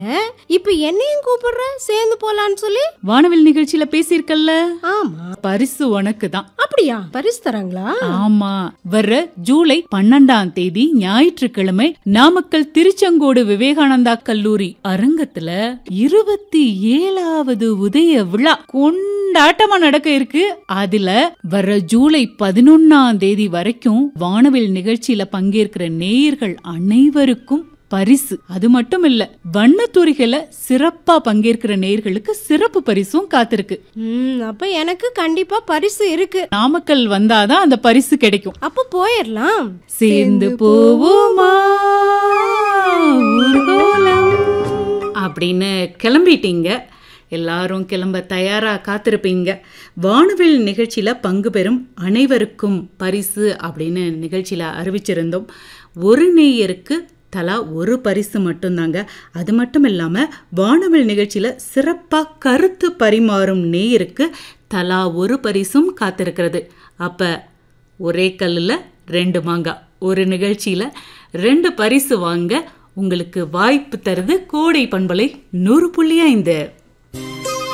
இப்ப என்னையும் கூப்பிடுற சேர்ந்து போலான்னு சொல்லி வானவில் நிகழ்ச்சியில பேசியிருக்கல்ல ஆமா பரிசு உனக்கு தான் அப்படியா பரிசு தராங்களா ஆமா வர்ற ஜூலை பன்னெண்டாம் தேதி ஞாயிற்றுக்கிழமை நாமக்கல் திருச்செங்கோடு விவேகானந்தா கல்லூரி அரங்கத்துல இருபத்தி ஏழாவது உதய விழா கொண்டாட்டமா நடக்க இருக்கு அதுல வர்ற ஜூலை பதினொன்னாம் தேதி வரைக்கும் வானவில் நிகழ்ச்சியில பங்கேற்கிற நேயர்கள் அனைவருக்கும் பரிசு அது மட்டும் இல்ல வண்ணத்தூரிகளை சிறப்பா பங்கேற்கிற நேயர்களுக்கு சிறப்பு பரிசும் காத்திருக்கு ம் அப்ப எனக்கு கண்டிப்பா பரிசு இருக்கு நாமக்கல் வந்தாதான் அந்த பரிசு கிடைக்கும் அப்ப போயிடலாம் சேர்ந்து போவோமா ஊர்கோலம் அப்படின்னு கிளம்பிட்டீங்க எல்லாரும் கிளம்ப தயாரா காத்திருப்பீங்க வானவில் நிகழ்ச்சியில பங்கு பெறும் அனைவருக்கும் பரிசு அப்படின்னு நிகழ்ச்சியில அறிவிச்சிருந்தோம் ஒரு நேயருக்கு தலா ஒரு பரிசு மட்டும்தாங்க அது மட்டும் இல்லாமல் வானவில் நிகழ்ச்சியில் சிறப்பாக கருத்து பரிமாறும் நேயருக்கு தலா ஒரு பரிசும் காத்திருக்கிறது அப்போ ஒரே கல்லில் ரெண்டு மாங்காய் ஒரு நிகழ்ச்சியில் ரெண்டு பரிசு வாங்க உங்களுக்கு வாய்ப்பு தருது கோடை பண்பலை நூறு புள்ளி ஐந்து